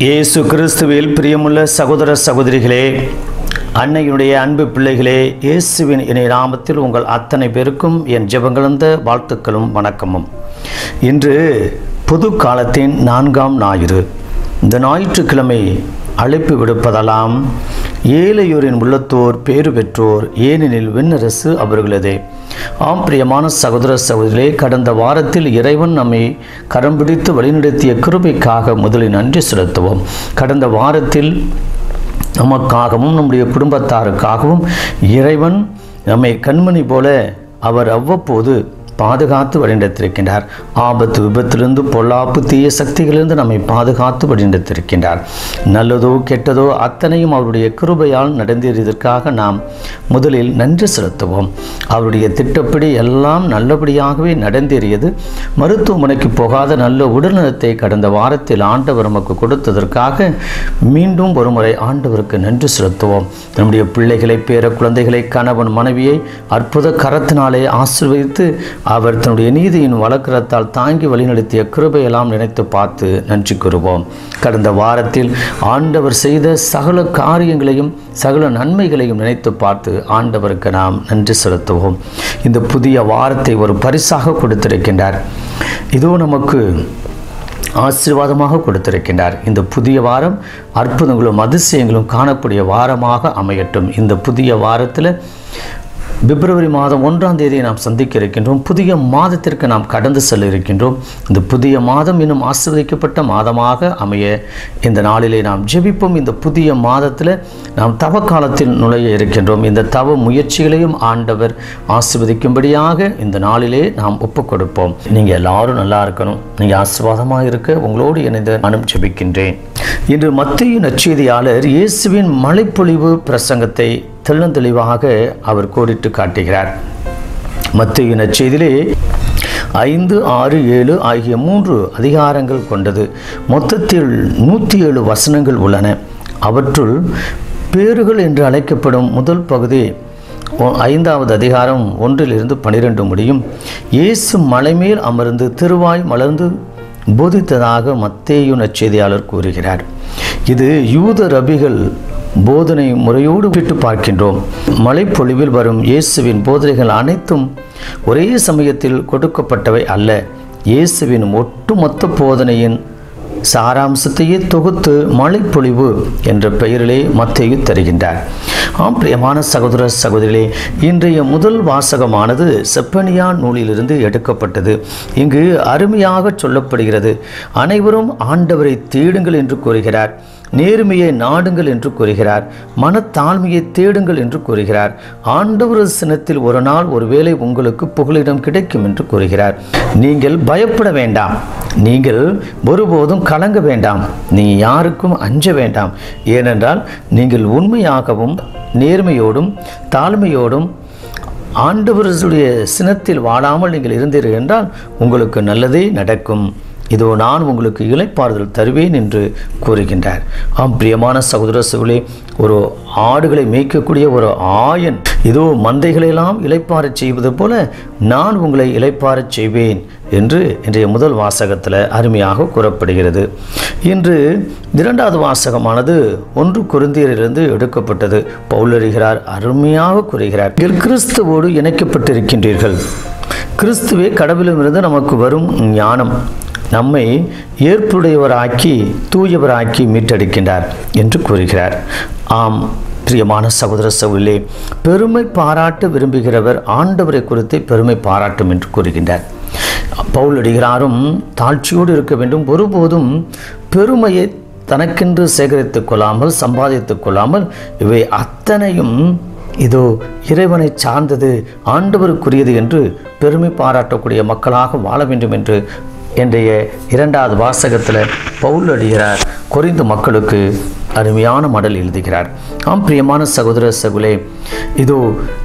இயேசு கிறிஸ்துவில் பிரியமுள்ள சகோதர சகோதரிகளே அன்னையினுடைய அன்பு பிள்ளைகளே இயேசுவின் இணை நாமத்தில் உங்கள் அத்தனை பேருக்கும் என் ஜெபங்களந்த வாழ்த்துக்களும் வணக்கமும் இன்று புது காலத்தின் நான்காம் ஞாயிறு இந்த ஞாயிற்றுக்கிழமை அழைப்பு விடுப்பதெல்லாம் ஏழையோரின் உள்ளத்தோர் பேறு பெற்றோர் ஏனெனில் விண்ணரசு அவர்களதே ஆம் பிரியமான சகோதர சகோதரிகளே கடந்த வாரத்தில் இறைவன் நம்மை கரம் பிடித்து வழிநடத்திய கிருபைக்காக முதலில் நன்றி செலுத்துவோம் கடந்த வாரத்தில் நமக்காகவும் நம்முடைய குடும்பத்தாருக்காகவும் இறைவன் நம்மை கண்மணி போல அவர் அவ்வப்போது பாதுகாத்து வழிநடத்திருக்கின்றார் ஆபத்து விபத்திலிருந்து பொல்லாப்பு தீய சக்திகளிலிருந்து நம்மை பாதுகாத்து வழிநடத்திருக்கின்றார் நல்லதோ கெட்டதோ அத்தனையும் அவருடைய கிருபையால் நடந்தேறியதற்காக நாம் முதலில் நன்றி செலுத்துவோம் அவருடைய திட்டப்படி எல்லாம் நல்லபடியாகவே நடந்தேறியது மருத்துவமனைக்கு போகாத நல்ல உடல்நலத்தை கடந்த வாரத்தில் ஆண்டவர் நமக்கு கொடுத்ததற்காக மீண்டும் ஒருமுறை ஆண்டவருக்கு நன்றி செலுத்துவோம் நம்முடைய பிள்ளைகளை பேர குழந்தைகளை கணவன் மனைவியை அற்புத கரத்தினாலே ஆசீர்வதித்து அவர் தன்னுடைய நீதியின் வழக்கரத்தால் தாங்கி வழிநடத்திய கிருபையெல்லாம் நினைத்து பார்த்து நன்றி கூறுவோம் கடந்த வாரத்தில் ஆண்டவர் செய்த சகல காரியங்களையும் சகல நன்மைகளையும் நினைத்து பார்த்து ஆண்டவருக்கு நாம் நன்றி செலுத்துவோம் இந்த புதிய வாரத்தை ஒரு பரிசாக கொடுத்திருக்கின்றார் இதோ நமக்கு ஆசீர்வாதமாக கொடுத்திருக்கின்றார் இந்த புதிய வாரம் அற்புதங்களும் அதிசயங்களும் காணக்கூடிய வாரமாக அமையட்டும் இந்த புதிய வாரத்தில் பிப்ரவரி மாதம் ஒன்றாம் தேதியை நாம் சந்திக்க இருக்கின்றோம் புதிய மாதத்திற்கு நாம் கடந்து செல்ல இருக்கின்றோம் இந்த புதிய மாதம் இன்னும் ஆசீர்வதிக்கப்பட்ட மாதமாக அமைய இந்த நாளிலே நாம் ஜெபிப்போம் இந்த புதிய மாதத்தில் நாம் தவ காலத்தில் நுழைய இருக்கின்றோம் இந்த தவ முயற்சிகளையும் ஆண்டவர் ஆசீர்வதிக்கும்படியாக இந்த நாளிலே நாம் ஒப்பு கொடுப்போம் நீங்கள் எல்லாரும் நல்லா இருக்கணும் நீங்கள் ஆசீர்வாதமாக இருக்க உங்களோடு இணைந்து நானும் ஜெபிக்கின்றேன் இன்று மத்திய நற்செய்தியாளர் இயேசுவின் மழைப்பொழிவு பிரசங்கத்தை தெள்ளந்தெளிவாக அவர் கோடிட்டு காட்டுகிறார் மத்திய நற்செய்தியிலே ஐந்து ஆறு ஏழு ஆகிய மூன்று அதிகாரங்கள் கொண்டது மொத்தத்தில் நூற்றி ஏழு வசனங்கள் உள்ளன அவற்றுள் பேறுகள் என்று அழைக்கப்படும் முதல் பகுதி ஒ- ஐந்தாவது அதிகாரம் ஒன்றிலிருந்து பனிரெண்டு முடியும் இயேசு மலைமேல் அமர்ந்து திருவாய் மலர்ந்து போதித்ததாக மத்தேயு நற்செய்தியாளர் கூறுகிறார் இது யூத ரபிகள் போதனை முறையோடு விட்டு பார்க்கின்றோம் மலைப்பொழிவில் வரும் இயேசுவின் போதனைகள் அனைத்தும் ஒரே சமயத்தில் கொடுக்கப்பட்டவை அல்ல இயேசுவின் ஒட்டுமொத்த போதனையின் சாராம்சத்தையே தொகுத்து மழைப்பொழிவு என்ற பெயரிலே மத்தேயு தருகின்றார் ஆம் பிரியமான சகோதர சகோதரிகளே இன்றைய முதல் வாசகமானது செப்பனியா நூலிலிருந்து எடுக்கப்பட்டது இங்கு அருமையாக சொல்லப்படுகிறது அனைவரும் ஆண்டவரை தேடுங்கள் என்று கூறுகிறார் நேர்மையை நாடுங்கள் என்று கூறுகிறார் மனத்தாழ்மையை தேடுங்கள் என்று கூறுகிறார் ஆண்டவர் சினத்தில் ஒரு நாள் ஒருவேளை உங்களுக்கு புகலிடம் கிடைக்கும் என்று கூறுகிறார் நீங்கள் பயப்பட வேண்டாம் நீங்கள் ஒருபோதும் கலங்க வேண்டாம் நீ யாருக்கும் அஞ்ச வேண்டாம் ஏனென்றால் நீங்கள் உண்மையாகவும் நேர்மையோடும் தாழ்மையோடும் ஆண்டவருடைய சினத்தில் வாழாமல் நீங்கள் இருந்தீர்கள் என்றால் உங்களுக்கு நல்லதே நடக்கும் இதோ நான் உங்களுக்கு இளைப்பாறுதல் தருவேன் என்று கூறுகின்றார் ஆம் பிரியமான சகோதர சகோதரே ஒரு ஆடுகளை மேய்க்கக்கூடிய ஒரு ஆயன் இதோ மந்தைகளெல்லாம் இளைப்பாறச் செய்வது போல நான் உங்களை இளைப்பாறச் செய்வேன் என்று இன்றைய முதல் வாசகத்தில் அருமையாக கூறப்படுகிறது இன்று இரண்டாவது வாசகமானது ஒன்று குருந்தியரிலிருந்து எடுக்கப்பட்டது பவுலறிகிறார் அருமையாக கூறுகிறார் நீங்கள் கிறிஸ்துவோடு இணைக்கப்பட்டிருக்கின்றீர்கள் கிறிஸ்துவே கடவுளிலிருந்து நமக்கு வரும் ஞானம் நம்மை ஏற்புடையவராக்கி தூயவராக்கி மீட்டெடுக்கின்றார் என்று கூறுகிறார் ஆம் பிரியமான சகோதர சகோதரிலே பெருமை பாராட்ட விரும்புகிறவர் ஆண்டவரை குறித்து பெருமை பாராட்டும் என்று கூறுகின்றார் பவுலடிகிறாரும் தாழ்ச்சியோடு இருக்க வேண்டும் ஒருபோதும் பெருமையை தனக்கென்று சேகரித்துக் கொள்ளாமல் சம்பாதித்துக் கொள்ளாமல் இவை அத்தனையும் இதோ இறைவனை சார்ந்தது ஆண்டவருக்குரியது என்று பெருமை பாராட்டக்கூடிய மக்களாக வாழ வேண்டும் என்று இன்றைய இரண்டாவது வாசகத்தில் பவுல் அடிகிறார் குறைந்த மக்களுக்கு அருமையான மடல் எழுதுகிறார் ஆம் பிரியமான சகோதர சகுலே இதோ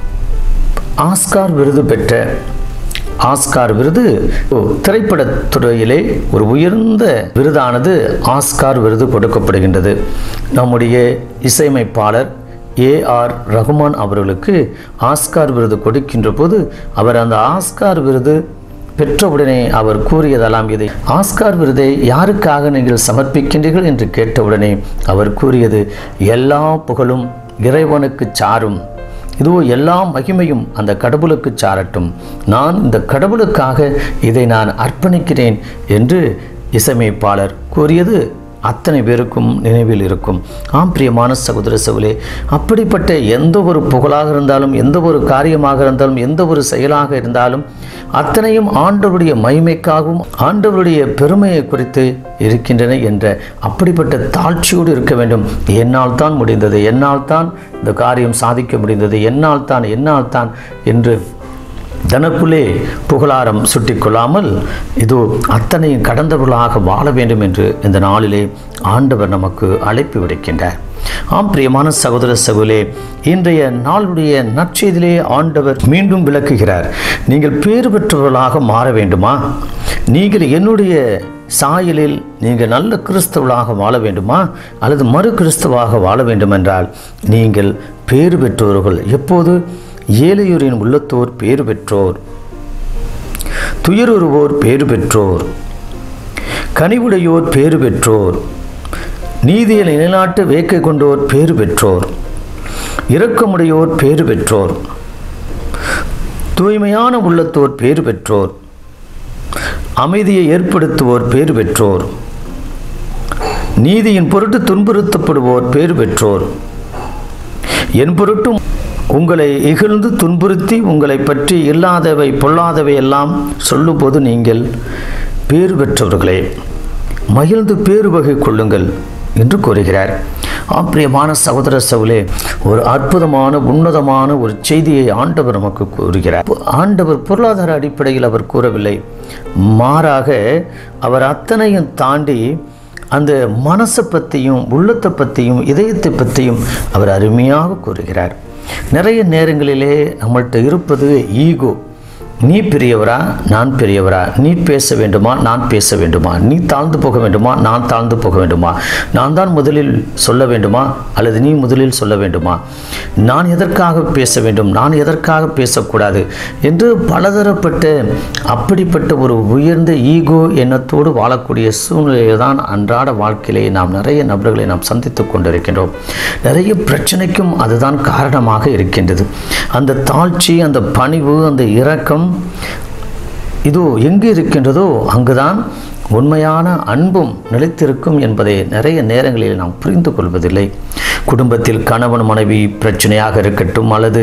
ஆஸ்கார் விருது பெற்ற ஆஸ்கார் விருது திரைப்படத் துறையிலே ஒரு உயர்ந்த விருதானது ஆஸ்கார் விருது கொடுக்கப்படுகின்றது நம்முடைய இசையமைப்பாளர் ஏஆர் ரகுமான் அவர்களுக்கு ஆஸ்கார் விருது கொடுக்கின்ற போது அவர் அந்த ஆஸ்கார் விருது பெற்றவுடனே அவர் கூறியதெல்லாம் இதை ஆஸ்கார் விருதை யாருக்காக நீங்கள் சமர்ப்பிக்கின்றீர்கள் என்று கேட்டவுடனே அவர் கூறியது எல்லா புகழும் இறைவனுக்கு சாரும் இதோ எல்லா மகிமையும் அந்த கடவுளுக்கு சாரட்டும் நான் இந்த கடவுளுக்காக இதை நான் அர்ப்பணிக்கிறேன் என்று இசையமைப்பாளர் கூறியது அத்தனை பேருக்கும் நினைவில் இருக்கும் ஆம் பிரியமான சகோதர சவுலே அப்படிப்பட்ட எந்த ஒரு புகழாக இருந்தாலும் எந்த ஒரு காரியமாக இருந்தாலும் எந்த ஒரு செயலாக இருந்தாலும் அத்தனையும் ஆண்டவருடைய மகிமைக்காகவும் ஆண்டவருடைய பெருமையை குறித்து இருக்கின்றன என்ற அப்படிப்பட்ட தாழ்ச்சியோடு இருக்க வேண்டும் என்னால் தான் முடிந்தது என்னால் தான் இந்த காரியம் சாதிக்க முடிந்தது என்னால் தான் என்னால் தான் என்று தனக்குள்ளே புகழாரம் சுட்டிக்கொள்ளாமல் இதோ அத்தனையும் கடந்தவர்களாக வாழ வேண்டும் என்று இந்த நாளிலே ஆண்டவர் நமக்கு அழைப்பு விடுக்கின்றார் ஆம் பிரியமான சகோதர சகோலே இன்றைய நாளுடைய நற்செய்திலே ஆண்டவர் மீண்டும் விளக்குகிறார் நீங்கள் பேறு பெற்றவர்களாக மாற வேண்டுமா நீங்கள் என்னுடைய சாயலில் நீங்கள் நல்ல கிறிஸ்தவர்களாக வாழ வேண்டுமா அல்லது மறு கிறிஸ்தவாக வாழ வேண்டுமென்றால் நீங்கள் பேறு பெற்றவர்கள் எப்போது ஏழையூரின் உள்ளத்தோர் பேறு பெற்றோர் துயருருவோர் பேறு பெற்றோர் கனிவுடையோர் பேறு பெற்றோர் நீதியை நிலைநாட்டு வேக்கை கொண்டோர் பேறு பெற்றோர் இரக்கமுடையோர் பேறு பெற்றோர் தூய்மையான உள்ளத்தோர் பேறு பெற்றோர் அமைதியை ஏற்படுத்துவோர் பேறு பெற்றோர் நீதியின் பொருட்டு துன்புறுத்தப்படுவோர் பேறு பெற்றோர் என் பொருட்டும் உங்களை இகழ்ந்து துன்புறுத்தி உங்களை பற்றி இல்லாதவை பொல்லாதவை எல்லாம் சொல்லும்போது நீங்கள் பேறு பெற்றவர்களே மகிழ்ந்து பேறு வகை கொள்ளுங்கள் என்று கூறுகிறார் ஆப்பிரியமான சகோதர சவுலே ஒரு அற்புதமான உன்னதமான ஒரு செய்தியை ஆண்டவர் நமக்கு கூறுகிறார் ஆண்டவர் பொருளாதார அடிப்படையில் அவர் கூறவில்லை மாறாக அவர் அத்தனையும் தாண்டி அந்த மனசை பற்றியும் உள்ளத்தை பற்றியும் இதயத்தை பற்றியும் அவர் அருமையாக கூறுகிறார் நிறைய நேரங்களிலே நம்மள்கிட்ட இருப்பது ஈகோ நீ பெரியவரா நான் பெரியவரா நீ பேச வேண்டுமா நான் பேச வேண்டுமா நீ தாழ்ந்து போக வேண்டுமா நான் தாழ்ந்து போக வேண்டுமா நான் தான் முதலில் சொல்ல வேண்டுமா அல்லது நீ முதலில் சொல்ல வேண்டுமா நான் எதற்காக பேச வேண்டும் நான் எதற்காக பேசக்கூடாது என்று பலதரப்பட்ட அப்படிப்பட்ட ஒரு உயர்ந்த ஈகோ எண்ணத்தோடு வாழக்கூடிய சூழ்நிலையை தான் அன்றாட வாழ்க்கையிலே நாம் நிறைய நபர்களை நாம் சந்தித்து கொண்டிருக்கின்றோம் நிறைய பிரச்சனைக்கும் அதுதான் காரணமாக இருக்கின்றது அந்த தாழ்ச்சி அந்த பணிவு அந்த இரக்கம் இதோ எங்கு இருக்கின்றதோ அங்குதான் உண்மையான அன்பும் நிலைத்திருக்கும் என்பதை நிறைய நேரங்களில் நாம் புரிந்து கொள்வதில்லை குடும்பத்தில் கணவன் மனைவி பிரச்சனையாக இருக்கட்டும் அல்லது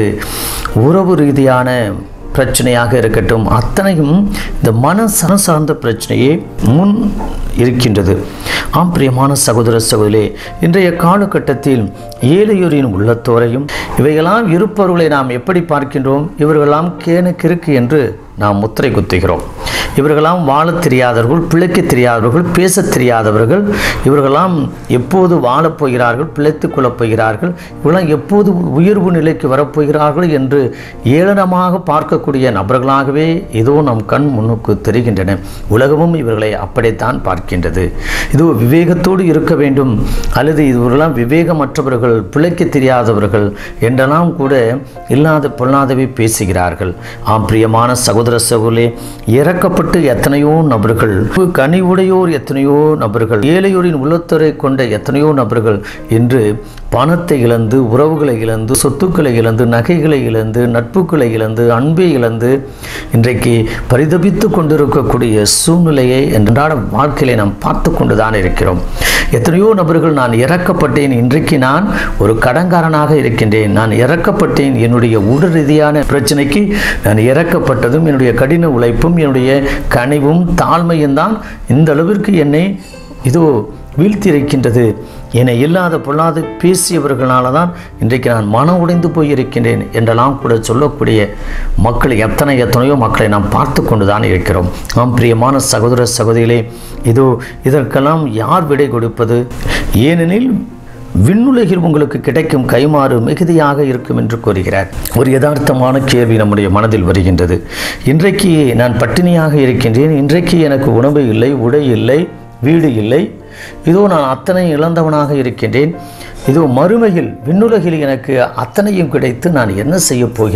உறவு ரீதியான பிரச்சனையாக இருக்கட்டும் அத்தனையும் இந்த மன சன சார்ந்த பிரச்சனையே முன் இருக்கின்றது ஆம் பிரியமான சகோதர சகோதரே இன்றைய காலகட்டத்தில் ஏழையோரின் உள்ளத்தோரையும் இவைகளாம் இருப்பவர்களை நாம் எப்படி பார்க்கின்றோம் இவர்களெல்லாம் கேன கிறுக்கு என்று நாம் முத்திரை குத்துகிறோம் இவர்களாம் வாழத் தெரியாதவர்கள் பிழைக்க தெரியாதவர்கள் பேசத் தெரியாதவர்கள் இவர்களாம் எப்போது வாழப் போகிறார்கள் பிழைத்துக் கொள்ளப் போகிறார்கள் இவர்களாம் எப்போது உயர்வு நிலைக்கு வரப்போகிறார்கள் என்று ஏளனமாக பார்க்கக்கூடிய நபர்களாகவே ஏதோ நம் கண் முன்னுக்கு தெரிகின்றன உலகமும் இவர்களை அப்படித்தான் பார்க்கின்றது இது விவேகத்தோடு இருக்க வேண்டும் அல்லது இவர்களாம் விவேகமற்றவர்கள் பிழைக்க தெரியாதவர்கள் என்றெல்லாம் கூட இல்லாத பொல்லாதவை பேசுகிறார்கள் ஆம் பிரியமான சகோதர சகோலே இறக்கப்பட்ட கஷ்டப்பட்டு எத்தனையோ நபர்கள் கனிவுடையோர் எத்தனையோ நபர்கள் ஏழையோரின் உள்ளத்துறை கொண்ட எத்தனையோ நபர்கள் இன்று பணத்தை இழந்து உறவுகளை இழந்து சொத்துக்களை இழந்து நகைகளை இழந்து நட்புகளை இழந்து அன்பை இழந்து இன்றைக்கு பரிதபித்து கொண்டிருக்கக்கூடிய சூழ்நிலையை அன்றாட வாழ்க்கையிலே நாம் பார்த்து கொண்டு தான் இருக்கிறோம் எத்தனையோ நபர்கள் நான் இறக்கப்பட்டேன் இன்றைக்கு நான் ஒரு கடன்காரனாக இருக்கின்றேன் நான் இறக்கப்பட்டேன் என்னுடைய உடல் ரீதியான பிரச்சனைக்கு நான் இறக்கப்பட்டதும் என்னுடைய கடின உழைப்பும் என்னுடைய கனிவும் தாழ்மையும் தான் இந்த அளவிற்கு என்னை இதோ வீழ்த்தியிருக்கின்றது என்னை இல்லாத பொல்லாது பேசியவர்களால தான் இன்றைக்கு நான் மனம் உடைந்து போயிருக்கின்றேன் என்றெல்லாம் கூட சொல்லக்கூடிய மக்கள் எத்தனை எத்தனையோ மக்களை நாம் பார்த்து கொண்டு தான் இருக்கிறோம் ஆம் பிரியமான சகோதர சகோதரிகளே இதோ இதற்கெல்லாம் யார் விடை கொடுப்பது ஏனெனில் விண்ணுலகில் உங்களுக்கு கிடைக்கும் கைமாறு மிகுதியாக இருக்கும் என்று கூறுகிறார் ஒரு யதார்த்தமான கேள்வி நம்முடைய மனதில் வருகின்றது இன்றைக்கு நான் பட்டினியாக இருக்கின்றேன் இன்றைக்கு எனக்கு உணவு இல்லை உடை இல்லை வீடு இல்லை இதோ நான் அத்தனை இழந்தவனாக இருக்கின்றேன் இதோ மறுமையில் விண்ணுலகில் எனக்கு அத்தனையும் கிடைத்து நான் என்ன செய்ய போகிறேன்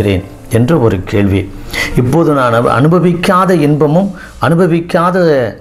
என்ற ஒரு கேள்வி இப்போது நான் அனு- அனுபவிக்காத இன்பமும் அனுபவிக்காத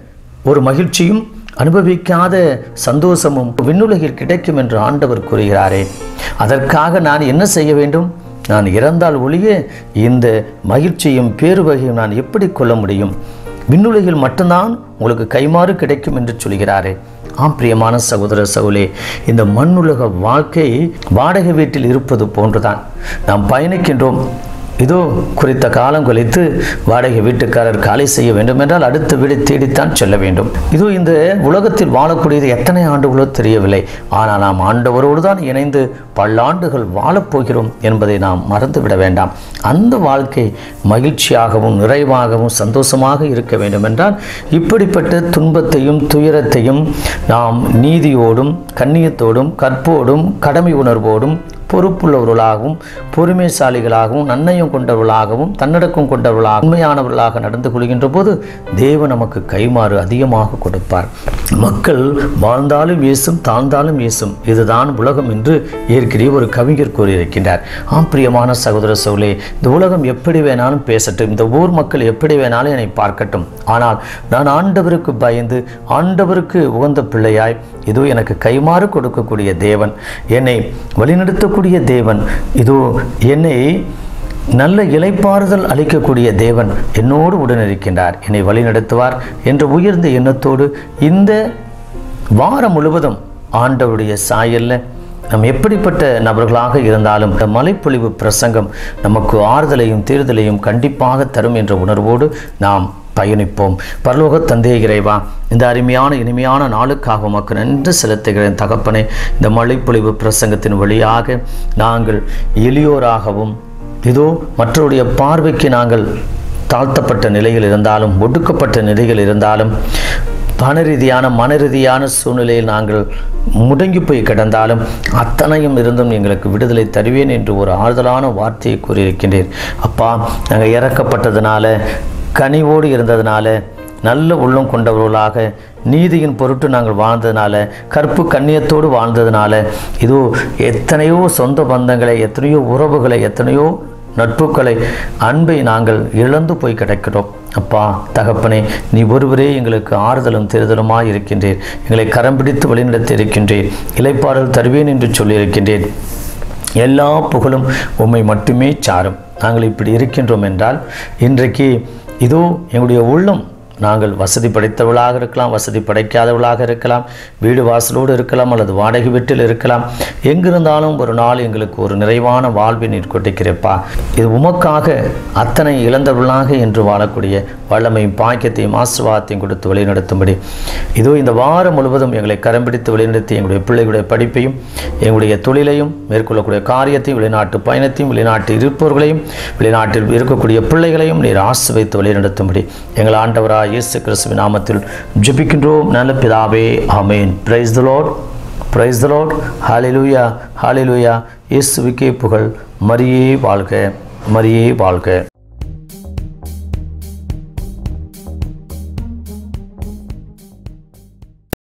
ஒரு மகிழ்ச்சியும் அனுபவிக்காத சந்தோஷமும் விண்ணுலகில் கிடைக்கும் என்று ஆண்டவர் கூறுகிறாரே அதற்காக நான் என்ன செய்ய வேண்டும் நான் இறந்தால் ஒழிய இந்த மகிழ்ச்சியும் பேருவகையும் நான் எப்படி கொள்ள முடியும் விண்ணுலகில் மட்டும்தான் உங்களுக்கு கைமாறு கிடைக்கும் என்று சொல்கிறாரே ஆம் பிரியமான சகோதர சகோலே இந்த மண்ணுலக வாழ்க்கை வாடகை வீட்டில் இருப்பது போன்றுதான் நாம் பயணிக்கின்றோம் இதோ குறித்த காலம் கழித்து வாடகை வீட்டுக்காரர் காலி செய்ய வேண்டும் என்றால் அடுத்த வீடு தேடித்தான் செல்ல வேண்டும் இதோ இந்த உலகத்தில் வாழக்கூடியது எத்தனை ஆண்டுகளோ தெரியவில்லை ஆனால் நாம் ஆண்டவரோடு தான் இணைந்து பல்லாண்டுகள் வாழப்போகிறோம் என்பதை நாம் மறந்துவிட வேண்டாம் அந்த வாழ்க்கை மகிழ்ச்சியாகவும் நிறைவாகவும் சந்தோஷமாக இருக்க வேண்டும் என்றால் இப்படிப்பட்ட துன்பத்தையும் துயரத்தையும் நாம் நீதியோடும் கண்ணியத்தோடும் கற்போடும் கடமை உணர்வோடும் பொறுப்புள்ளவர்களாகவும் பொறுமைசாலிகளாகவும் நன்னயம் கொண்டவர்களாகவும் தன்னடக்கம் கொண்டவர்களாக உண்மையானவர்களாக நடந்து கொள்கின்ற போது தேவன் நமக்கு கைமாறு அதிகமாக கொடுப்பார் மக்கள் வாழ்ந்தாலும் இயேசும் தாழ்ந்தாலும் இயேசும் இதுதான் உலகம் என்று ஏற்கனவே ஒரு கவிஞர் கூறியிருக்கின்றார் ஆம் பிரியமான சகோதர சோலே இந்த உலகம் எப்படி வேணாலும் பேசட்டும் இந்த ஊர் மக்கள் எப்படி வேணாலும் என்னை பார்க்கட்டும் ஆனால் நான் ஆண்டவருக்கு பயந்து ஆண்டவருக்கு உகந்த பிள்ளையாய் இதோ எனக்கு கைமாறு கொடுக்கக்கூடிய தேவன் என்னை வழிநடத்தக்கூடிய தேவன் இதோ என்னை நல்ல இலைப்பாறுதல் அளிக்கக்கூடிய தேவன் என்னோடு உடனிருக்கின்றார் என்னை வழிநடத்துவார் என்ற உயர்ந்த எண்ணத்தோடு இந்த வாரம் முழுவதும் ஆண்டவருடைய சாயல்ல நாம் எப்படிப்பட்ட நபர்களாக இருந்தாலும் இந்த மலைப்பொழிவு பிரசங்கம் நமக்கு ஆறுதலையும் தீர்தலையும் கண்டிப்பாக தரும் என்ற உணர்வோடு நாம் பயணிப்போம் பரலோக தந்தை இறைவா இந்த அருமையான இனிமையான நாளுக்காக உமக்கு நன்றி செலுத்துகிறேன் தகப்பனே இந்த மழைப்பொழிவு பிரசங்கத்தின் வழியாக நாங்கள் எளியோராகவும் இதோ மற்றவருடைய பார்வைக்கு நாங்கள் தாழ்த்தப்பட்ட நிலையில் இருந்தாலும் ஒடுக்கப்பட்ட நிலையில் இருந்தாலும் பண ரீதியான மன ரீதியான சூழ்நிலையில் நாங்கள் முடங்கி போய் கிடந்தாலும் அத்தனையும் இருந்தும் எங்களுக்கு விடுதலை தருவேன் என்று ஒரு ஆறுதலான வார்த்தையை கூறியிருக்கின்றேன் அப்பா நாங்கள் இறக்கப்பட்டதுனால கனிவோடு இருந்ததுனால நல்ல உள்ளம் கொண்டவர்களாக நீதியின் பொருட்டு நாங்கள் வாழ்ந்ததுனால கற்பு கண்ணியத்தோடு வாழ்ந்ததுனால இதோ எத்தனையோ சொந்த பந்தங்களை எத்தனையோ உறவுகளை எத்தனையோ நட்புகளை அன்பை நாங்கள் இழந்து போய் கிடக்கிறோம் அப்பா தகப்பனே நீ ஒருவரே எங்களுக்கு ஆறுதலும் தேர்தலுமாய் இருக்கின்றீர் எங்களை கரம் பிடித்து வழிநடத்தி இருக்கின்றீர் இலைப்பாடல் தருவேன் என்று சொல்லியிருக்கின்றேன் எல்லா புகழும் உம்மை மட்டுமே சாரும் நாங்கள் இப்படி இருக்கின்றோம் என்றால் இன்றைக்கு இதோ எங்களுடைய உள்ளம் நாங்கள் வசதி படைத்தவர்களாக இருக்கலாம் வசதி படைக்காதவர்களாக இருக்கலாம் வீடு வாசலோடு இருக்கலாம் அல்லது வாடகை வீட்டில் இருக்கலாம் எங்கிருந்தாலும் ஒரு நாள் எங்களுக்கு ஒரு நிறைவான வாழ்வை நீர் கொட்டிக்கிறப்பா இது உமக்காக அத்தனை இழந்தவர்களாக என்று வாழக்கூடிய வல்லமையும் பாக்கியத்தையும் ஆசீர்வாதத்தையும் கொடுத்து வழிநடத்தும்படி இதோ இந்த வாரம் முழுவதும் எங்களை கரம் பிடித்து வழிநடத்தி எங்களுடைய பிள்ளைகளுடைய படிப்பையும் எங்களுடைய தொழிலையும் மேற்கொள்ளக்கூடிய காரியத்தையும் வெளிநாட்டு பயணத்தையும் வெளிநாட்டு இருப்பவர்களையும் வெளிநாட்டில் இருக்கக்கூடிய பிள்ளைகளையும் நீர் ஆசிர்வைத்து வழிநடத்தும்படி எங்கள் ஆண்டவராக இயேசு கிறிஸ்துவின் நாமத்தில் ஜெபிக்கின்றோம் நல்ல பிதாவே ஆமேன் praise the Lord praise the Lord ஹalleluya ஹalleluya இயேசுவுக்கே புகழ் மரியே வாழ்க மரியே வாழ்க